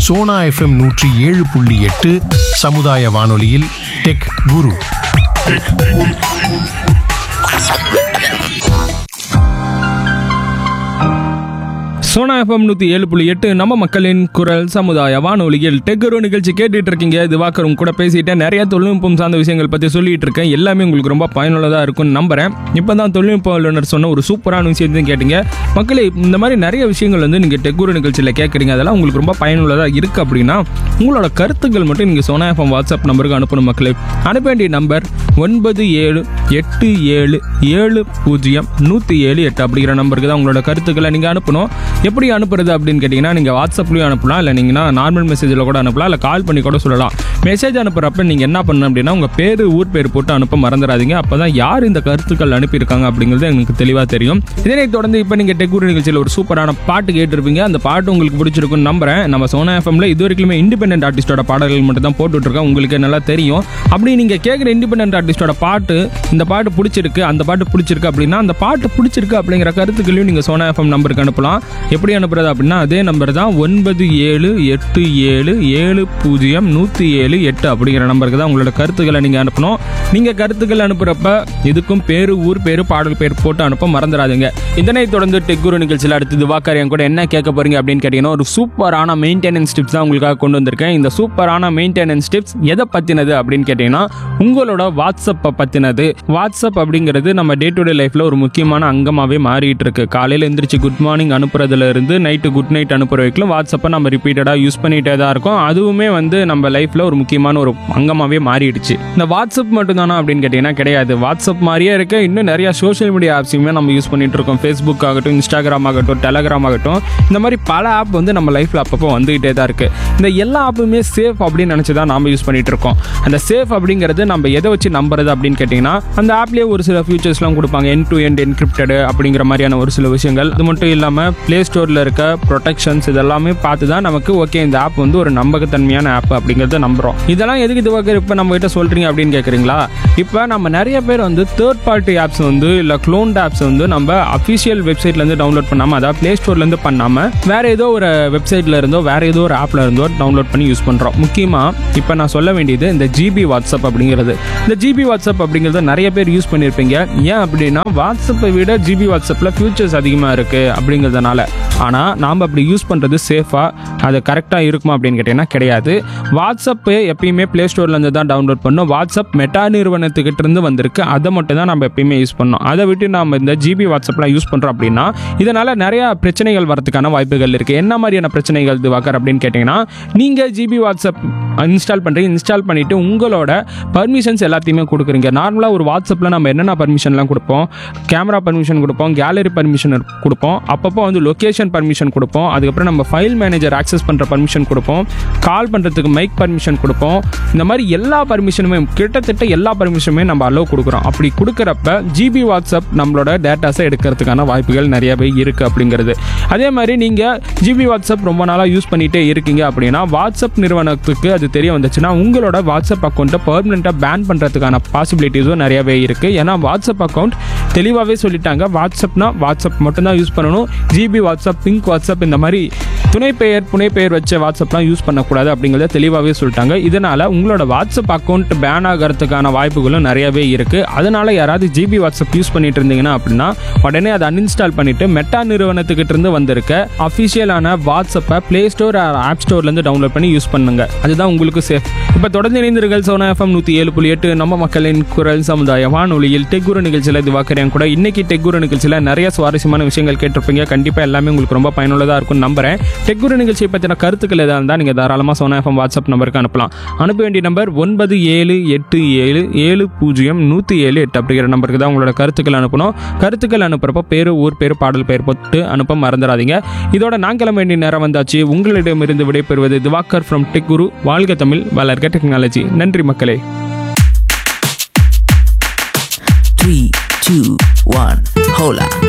Sona FM நூற்றி ஏழு புள்ளி எட்டு சமுதாய வானொலியில் டெக் குரு சோனா எஃப்எம் நூற்றி ஏழு புள்ளி எட்டு நம்ம மக்களின் குரல் சமுதாய வானொலியில் டெக்கரு நிகழ்ச்சி கேட்டுட்டு இருக்கீங்க திவாகரும் கூட பேசிட்டேன் நிறைய தொழில்நுட்பம் சார்ந்த விஷயங்கள் பற்றி சொல்லிட்டு இருக்கேன் எல்லாமே உங்களுக்கு ரொம்ப பயனுள்ளதாக இருக்கும்னு நம்புறேன் இப்போ தான் தொழில்நுட்ப வல்லுநர் சொன்ன ஒரு சூப்பரான விஷயத்தையும் கேட்டீங்க மக்களே இந்த மாதிரி நிறைய விஷயங்கள் வந்து நீங்கள் டெக்குரு நிகழ்ச்சியில் கேட்குறீங்க அதெல்லாம் உங்களுக்கு ரொம்ப பயனுள்ளதாக இருக்குது அப்படின்னா உங்களோட கருத்துக்கள் மட்டும் நீங்கள் சோனா எஃப்எம் வாட்ஸ்அப் நம்பருக்கு அனுப்பணும் மக்களே அனுப்ப வேண்டிய நம்பர் ஒன்பது ஏழு எட்டு ஏழு ஏழு பூஜ்ஜியம் நூற்றி ஏழு எட்டு அப்படிங்கிற நம்பருக்கு தான் உங்களோட கருத்துக்களை நீங்கள் அனுப்பணும் எப்படி அனுப்புறது அப்படின்னு கேட்டிங்கன்னா நீங்கள் வாட்ஸ்அப்லேயும் அனுப்பலாம் இல்லை நீங்கன்னா நார்மல் மெசேஜில் கூட அனுப்பலாம் இல்லை கால் பண்ணி கூட சொல்லலாம் மெசேஜ் அனுப்புகிறப்ப நீங்கள் என்ன பண்ணணும் அப்படின்னா உங்கள் பேர் ஊர் பேர் போட்டு அனுப்ப மறந்துடாதீங்க அப்போ தான் யார் இந்த கருத்துக்கள் அனுப்பியிருக்காங்க அப்படிங்கிறது எனக்கு தெளிவாக தெரியும் இதனைத் தொடர்ந்து இப்போ நீங்கள் டெக்கூர் நிகழ்ச்சியில் ஒரு சூப்பரான பாட்டு கேட்டிருப்பீங்க அந்த பாட்டு உங்களுக்கு பிடிச்சிருக்குன்னு நம்புறேன் நம்ம சோனா எஃப்எம்ல இது வரைக்குமே இண்டிபெண்டன்ட் ஆர்டிஸ்டோட பாடல்கள் மட்டும் தான் போட்டுட்ருக்கேன் உங்களுக்கு நல்லா தெரியும் அப்படி நீங்கள் கேட்குற இண்டிபெண்டன்ட் ஆர்டிஸ்டோட பாட்டு இந்த பாட்டு பிடிச்சிருக்கு அந்த பாட்டு பிடிச்சிருக்கு அப்படின்னா அந்த பாட்டு பிடிச்சிருக்கு அப்படிங்கிற கருத்துக்களையும் நீங்கள் சோனா எஃப்எம் நம்பருக்கு அனுப்பலாம் எப்படி அனுப்புறது அப்படின்னா அதே நம்பர் தான் ஒன்பது ஏழு எட்டு ஏழு ஏழு பூஜ்ஜியம் நூற்றி ஏழு எட்டு அப்படிங்கிற நம்பருக்கு தான் உங்களோட கருத்துக்களை நீங்கள் அனுப்பணும் நீங்கள் கருத்துக்கள் அனுப்புகிறப்ப இதுக்கும் பேரு ஊர் பேரு பாடல் பேர் போட்டு அனுப்ப மறந்துடாதீங்க இதனை தொடர்ந்து டெக்குரு நிகழ்ச்சியில் அடுத்தது வாக்காரியம் கூட என்ன கேட்க போறீங்க அப்படின்னு கேட்டீங்கன்னா ஒரு சூப்பரான மெயின்டெனன்ஸ் டிப்ஸ் தான் உங்களுக்காக கொண்டு வந்திருக்கேன் இந்த சூப்பரான மெயின்டெனன்ஸ் டிப்ஸ் எதை பற்றினது அப்படின்னு கேட்டிங்கன்னா உங்களோட வாட்ஸ்அப்பை பற்றினது வாட்ஸ்அப் அப்படிங்கிறது நம்ம டே டு டே லைஃப்பில் ஒரு முக்கியமான அங்கமாகவே மாறிட்டு இருக்கு காலையில் எந்திரிச்சு குட் மார்னிங் அனுப்புறதுல இருந்து நைட்டு குட் நைட் அனுப்புற வரைக்கும் வாட்ஸ்அப்பை நம்ம ரிப்பீட்டடாக யூஸ் பண்ணிகிட்டே தான் இருக்கோம் அதுவுமே வந்து நம்ம லைஃப்பில் ஒரு முக்கியமான ஒரு அங்கமாகவே மாறிடுச்சு இந்த வாட்ஸ்அப் மட்டும்தானா அப்படின்னு கேட்டிங்கன்னா கிடையாது வாட்ஸ்அப் மாதிரியே இருக்க இன்னும் நிறைய சோஷியல் மீடியா ஆப்ஸுமே நம்ம யூஸ் பண்ணிட்டு இருக்கோம் ஃபேஸ்புக் ஆகட்டும் இன்ஸ்டாகிராம் ஆகட்டும் டெலகிராம் ஆகட்டும் இந்த மாதிரி பல ஆப் வந்து நம்ம லைஃப்பில் அப்பப்போ வந்துகிட்டே தான் இருக்குது இந்த எல்லா ஆப்புமே சேஃப் அப்படின்னு நினச்சி தான் நாம யூஸ் பண்ணிட்டு இருக்கோம் அந்த சேஃப் அப்படிங்கிறது நம்ம எதை வச்சு நம்புறது அப்படின்னு கேட்டிங்கன்னா அந்த ஆப்லேயே ஒரு சில ஃபியூச்சர்ஸ்லாம் கொடுப்பாங்க என் டு எண்ட் என்கிரிப்டடு அப்படிங்கிற மாதிரியான ஒரு சில விஷயங்கள் அது மட்டும் இல்லாமல் ப்ளே ஸ்டோரில் இருக்க ப்ரொடெக்ஷன்ஸ் இதெல்லாமே பார்த்து தான் நமக்கு ஓகே இந்த ஆப் வந்து ஒரு நம்பகத்தன்மையான ஆப் அப்படிங்கிறத நம்புகிறோம் இதெல்லாம் எதுக்கு இதுவாக இப்போ நம்ம கிட்ட சொல்கிறீங்க அப்படின்னு கேட்குறீங்களா இப்போ நம்ம நிறைய பேர் வந்து தேர்ட் பார்ட்டி ஆப்ஸ் வந்து இல்லை க்ளோன்ட் ஆப்ஸ் வந்து நம்ம அஃபிஷியல் வெப்சைட்லேருந்து டவுன்லோட் பண்ணாமல் அதாவது ப்ளே ஸ்டோர்லேருந்து பண்ணாமல் வேற ஏதோ ஒரு வெப்சைட்டில் இருந்தோ வேற ஏதோ ஒரு ஆப்பில் இருந்தோ டவுன்லோட் பண்ணி யூஸ் பண்ணுறோம் முக்கியமாக இப்போ நான் சொல்ல வேண்டியது இந்த ஜிபி வாட்ஸ்அப் அப்படிங்கிறது இந்த ஜிபி வாட்ஸ்அப் அப்படிங்கிறத நிறைய பேர் யூஸ் பண்ணியிருப்பீங்க ஏன் அப்படின்னா வாட்ஸ்அப்பை விட ஜிபி வாட்ஸ்அப்பில் ஃபியூச்சர்ஸ் அதிகமாக இருக்குது அப்படிங்கிறதுனால ஆனால் நாம் அப்படி யூஸ் பண்ணுறது சேஃபாக அது கரெக்டாக இருக்குமா அப்படின்னு கேட்டிங்கன்னா கிடையாது வாட்ஸ்அப்பு எப்பயுமே ப்ளே ஸ்டோர்லேருந்து தான் டவுன்லோட் பண்ணோம் வாட்ஸ்அப் மெட்டா நிறுவனத்துக்கிட்ட இருந்து வந்திருக்கு அதை மட்டும் தான் நம்ம எப்பயுமே யூஸ் பண்ணோம் அதை விட்டு நம்ம இந்த ஜிபி வாட்ஸ்அப்லாம் யூஸ் பண்ணுறோம் அப்படின்னா இதனால் நிறையா பிரச்சனைகள் வரதுக்கான வாய்ப்புகள் இருக்குது என்ன மாதிரியான பிரச்சனைகள் திவாகர் அப்படின்னு கேட்டிங்கன்னா நீங்கள் ஜிபி வாட்ஸ்அப் இன்ஸ்டால் பண்ணுறீங்க இன்ஸ்டால் பண்ணிவிட்டு உங்களோட பர்மிஷன்ஸ் எல்லாத்தையுமே கொடுக்குறீங்க நார்மலாக ஒரு வாட்ஸ்அப்பில் நம்ம என்னென்ன பர்மிஷன்லாம் கொடுப்போம் கேமரா பர்மிஷன் கொடுப்போம் கேலரி பர்மிஷன் கொடுப்போம் அப்பப்போ வந்து லொக்கேஷன் பர்மிஷன் கொடுப்போம் அதுக்கப்புறம் நம்ம ஃபைல் மேனேஜர் ஆக்சஸ் பண்ணுற பர்மிஷன் கொடுப்போம் கால் பண்ணுறதுக்கு மைக் பர்மிஷன் கொடுப்போம் இந்த மாதிரி எல்லா பர்மிஷனுமே கிட்டத்தட்ட எல்லா பர்மிஷனுமே நம்ம அலோவ் கொடுக்குறோம் அப்படி கொடுக்குறப்ப ஜிபி வாட்ஸ்அப் நம்மளோட டேட்டாஸை எடுக்கிறதுக்கான வாய்ப்புகள் நிறையவே இருக்குது அப்படிங்கிறது அதே மாதிரி நீங்கள் ஜிபி வாட்ஸ்அப் ரொம்ப நாளாக யூஸ் பண்ணிகிட்டே இருக்கீங்க அப்படின்னா வாட்ஸ்அப் நிறுவனத்துக்கு அது தெரிய வந்துச்சுன்னா உங்களோட வாட்ஸ்அப் அக்கௌண்ட்டை பர்மனெண்ட்டாக பேன் பண்ணுறதுக்கான பாசிபிலிட்டிஸும் நிறையவே இருக்குது ஏன்னா வாட்ஸ்அப் அக்கௌண்ட் தெளிவாகவே சொல்லிட்டாங்க வாட்ஸ்அப்னா வாட்ஸ்அப் மட்டும்தான் யூஸ் பண்ணணும் ஜிபி வாட்ஸ்அப் பிங்க் வாட்ஸ்அப் இந்த மாதிரி துணை பெயர் புனை பெயர் வச்ச வாட்ஸ்அப்லாம் யூஸ் பண்ணக்கூடாது அப்படிங்கிறத தெளிவாகவே சொல்லிட்டாங்க இதனால் உங்களோட வாட்ஸ்அப் அக்கௌண்ட் பேன் ஆகிறதுக்கான வாய்ப்புகளும் நிறையவே இருக்குது அதனால் யாராவது ஜிபி வாட்ஸ்அப் யூஸ் பண்ணிட்டு இருந்தீங்கன்னா அப்படின்னா உடனே அதை அன்இன்ஸ்டால் பண்ணிவிட்டு மெட்டா நிறுவனத்துக்கிட்ட இருந்து வந்திருக்க அஃபிஷியலான வாட்ஸ்அப்பை ப்ளே ஸ்டோர் ஆப் ஸ்டோர்லேருந்து டவுன்லோட் பண்ணி யூஸ் பண்ணுங்க அதுதான் உங்களுக்கு சேஃப் இப்போ தொடர்ந்து இணைந்திருங்கள் சோனா எஃப்எம் நூற்றி ஏழு புள்ளி எட்டு நம்ம மக்களின் குரல் சமுதாய வானொலியில் டெக்குரு நிகழ்ச்சியில் திவாக்கரையன் கூட இன்னைக்கு டெக்குரு நிகழ்ச்சியில் நிறைய சுவாரஸ்யமான விஷயங்கள் கேட்டிருப்பீங்க கண்டிப்பாக எல்லாமே உங்களுக்கு ரொம்ப பயனுள்ளதாக இருக்கும்னு நம்புறேன் டெக்குரு நிகழ்ச்சியை பற்றின கருத்துக்கள் எதாக இருந்தால் நீங்கள் தாராளமாக சோனா எஃப்எம் வாட்ஸ்அப் நம்பருக்கு அனுப்பலாம் அனுப்ப வேண்டிய நம்பர் ஒன்பது ஏழு எட்டு ஏழு ஏழு பூஜ்ஜியம் நூற்றி ஏழு எட்டு அப்படிங்கிற நம்பருக்கு தான் உங்களோட கருத்துக்கள் அனுப்பணும் கருத்துக்கள் அனுப்புறப்போ பேர் ஊர் பேர் பாடல் பெயர் போட்டு அனுப்ப மறந்துடாதீங்க இதோட நான் கிளம்ப வேண்டிய நேரம் வந்தாச்சு உங்களிடமிருந்து விடைபெறுவது திவாகர் ஃப்ரம் டெக் குரு வாழ்க தமிழ் வளர்க டெக்னாலஜி நன்றி மக்களே Three, two, one, hola.